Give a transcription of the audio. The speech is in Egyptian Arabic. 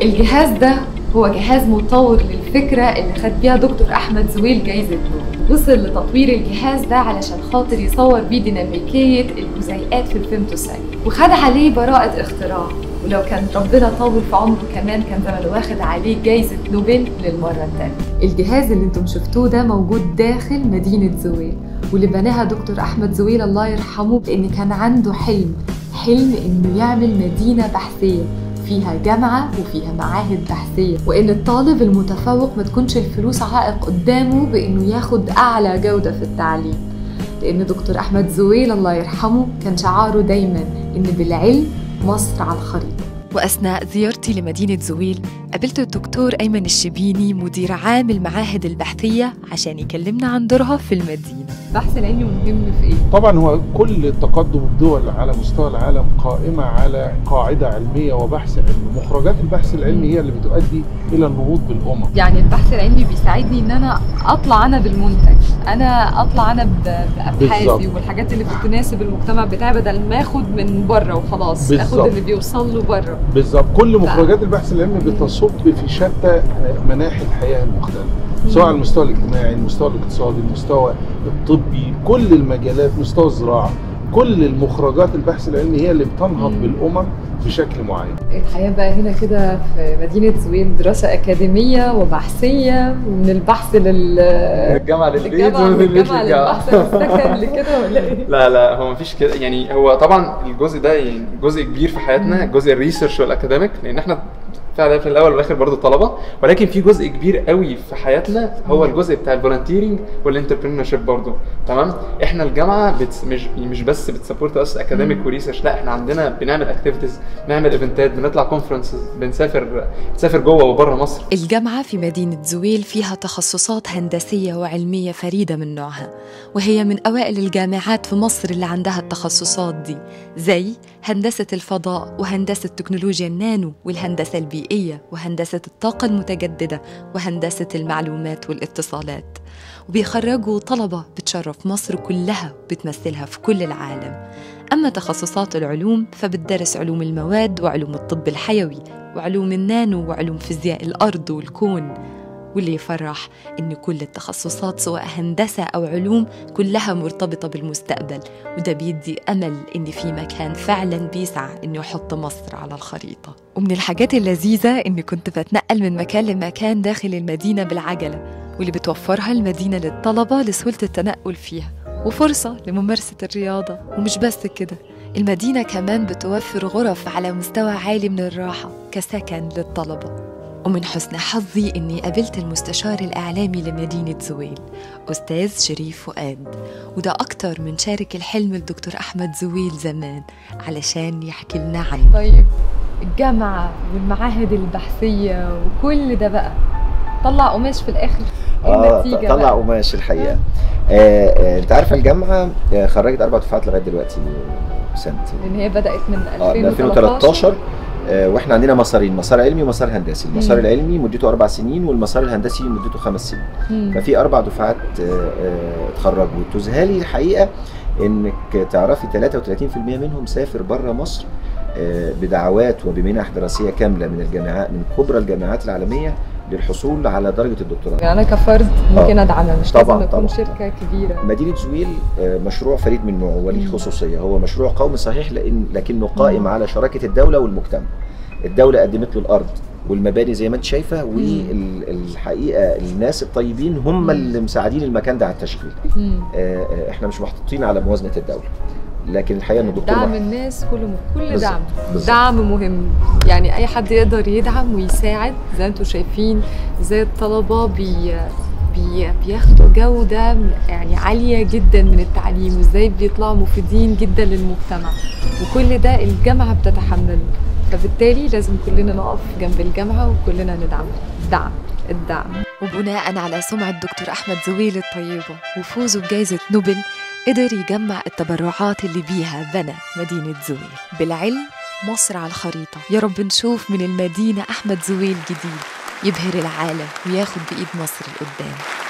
الجهاز ده هو جهاز مطور للفكرة اللي خد بيها دكتور أحمد زويل جايزة نوبل وصل لتطوير الجهاز ده علشان خاطر يصور بيه ديناميكية الجزيئات في الفيمتوسايت وخد عليه براءة اختراع ولو كان ربنا طول في عمره كمان كان زمانه واخد عليه جايزة نوبل للمرة الثانية الجهاز اللي انتم شفتوه ده موجود داخل مدينة زويل واللي بناها دكتور أحمد زويل الله يرحمه لأن كان عنده حلم حلم إنه يعمل مدينة بحثية فيها جامعة وفيها معاهد بحثية وإن الطالب المتفوق ما تكونش الفلوس عائق قدامه بإنه ياخد أعلى جودة في التعليم لأن دكتور أحمد زويل الله يرحمه كان شعاره دايما إن بالعلم مصر على الخريطة وأثناء زيارتي لمدينة زويل قابلت الدكتور أيمن الشبيني مدير عام المعاهد البحثية عشان يكلمنا عن دورها في المدينة البحث العلمي مهم في إيه؟ طبعا هو كل التقدم الدول على مستوى العالم قائمة على قاعدة علمية وبحث علمي مخرجات البحث العلمي هي اللي بتؤدي إلى النهوض بالأمم يعني البحث العلمي بيساعدني ان انا اطلع انا بالمنتج انا اطلع انا ب- بابحاثي بالظبط. والحاجات اللي بتناسب المجتمع بتاعي بدل ما اخد من بره وخلاص اخد بالظبط. اللي بيوصل له بره بالظبط كل مخرجات البحث العلمي بتصب في شتى مناحي الحياة المختلفة سواء على المستوى الاجتماعي المستوى الاقتصادي المستوى الطبي كل المجالات مستوى الزراعة كل المخرجات البحث العلمي هي اللي بتنهض مم. بالأمم بشكل معين الحياة بقى هنا كده في مدينة زويل دراسة أكاديمية وبحثية ومن البحث لل الجامعه للبيت الجامعة ومن من البيت الجامعة للجامعه للبحث السكن لكده ولا إيه؟ لا لا هو مفيش كده يعني هو طبعا الجزء ده يعني جزء كبير في حياتنا جزء الريسيرش والاكاديميك لان احنا فعلا في الاول والاخر برضه طلبه ولكن في جزء كبير قوي في حياتنا هو الجزء بتاع الفولنتيرنج والانتربرينور شيب برضه تمام احنا الجامعه بت مش مش بس بتسبورت اس اكاديميك وريسيرش لا احنا عندنا بنعمل اكتيفيتيز بنعمل ايفنتات بنطلع كونفرنسز بنسافر بنسافر جوه وبره مصر الجامعة في مدينة زويل فيها تخصصات هندسية وعلمية فريدة من نوعها وهي من أوائل الجامعات في مصر اللي عندها التخصصات دي زي هندسة الفضاء وهندسة تكنولوجيا النانو والهندسة البيئية وهندسة الطاقة المتجددة وهندسة المعلومات والاتصالات وبيخرجوا طلبة بتشرف مصر كلها وبتمثلها في كل العالم أما تخصصات العلوم فبتدرس علوم المواد وعلوم الطب الحيوي وعلوم النانو وعلوم فيزياء الأرض والكون واللي يفرح إن كل التخصصات سواء هندسة أو علوم كلها مرتبطة بالمستقبل وده بيدي أمل إن في مكان فعلا بيسعى إنه يحط مصر على الخريطة ومن الحاجات اللذيذة إني كنت بتنقل من مكان لمكان داخل المدينة بالعجلة واللي بتوفرها المدينة للطلبة لسهولة التنقل فيها وفرصة لممارسة الرياضة ومش بس كده المدينة كمان بتوفر غرف على مستوى عالي من الراحة كسكن للطلبة ومن حسن حظي إني قابلت المستشار الإعلامي لمدينة زويل أستاذ شريف فؤاد وده أكتر من شارك الحلم الدكتور أحمد زويل زمان علشان يحكي لنا عنه طيب الجامعة والمعاهد البحثية وكل ده بقى طلع قماش في الآخر إيه اه النتيجة طلع بقى؟ قماش الحقيقه آه آه انت عارفه الجامعه آه خرجت اربع دفعات لغايه دلوقتي سنه لأن هي بدأت من اه من 2013 آه واحنا عندنا مسارين مسار علمي ومسار هندسي المسار مم. العلمي مدته اربع سنين والمسار الهندسي مدته خمس سنين مم. ففي اربع دفعات آه، آه، اتخرجوا تذهلي الحقيقه انك تعرفي 33% منهم سافر بره مصر آه، بدعوات وبمنح دراسيه كامله من الجامعات من كبرى الجامعات العالميه للحصول على درجه الدكتوراه يعني أنا كفرد ممكن أدعمها مش طبعاً، لازم أكون طبعاً. شركة كبيرة مدينة زويل آه، مشروع فريد من نوعه وليه مم. خصوصية هو مشروع قومي صحيح لأن لكنه قائم على شراكة الدولة والمجتمع الدولة قدمت له الأرض والمباني زي ما انت شايفة والحقيقة الناس الطيبين هم مم. اللي مساعدين المكان ده على التشغيل مم. آه، آه، احنا مش محطوطين على موازنة الدولة لكن الحقيقة ان الدكتور دعم مح- الناس كله كل بالظبط، دعم بالظبط. دعم مهم يعني اي حد يقدر يدعم ويساعد زي ما انتم شايفين زي الطلبه بي بي بياخدوا جوده يعني عاليه جدا من التعليم وازاي بيطلعوا مفيدين جدا للمجتمع وكل ده الجامعه بتتحمله فبالتالي لازم كلنا نقف جنب الجامعه وكلنا ندعم الدعم الدعم وبناء على سمعة دكتور أحمد زويل الطيبة وفوزه بجائزة نوبل قدر يجمع التبرعات اللي بيها بنى مدينة زويل بالعلم مصر على الخريطة يا رب نشوف من المدينة أحمد زويل جديد يبهر العالم وياخد بإيد مصر لقدام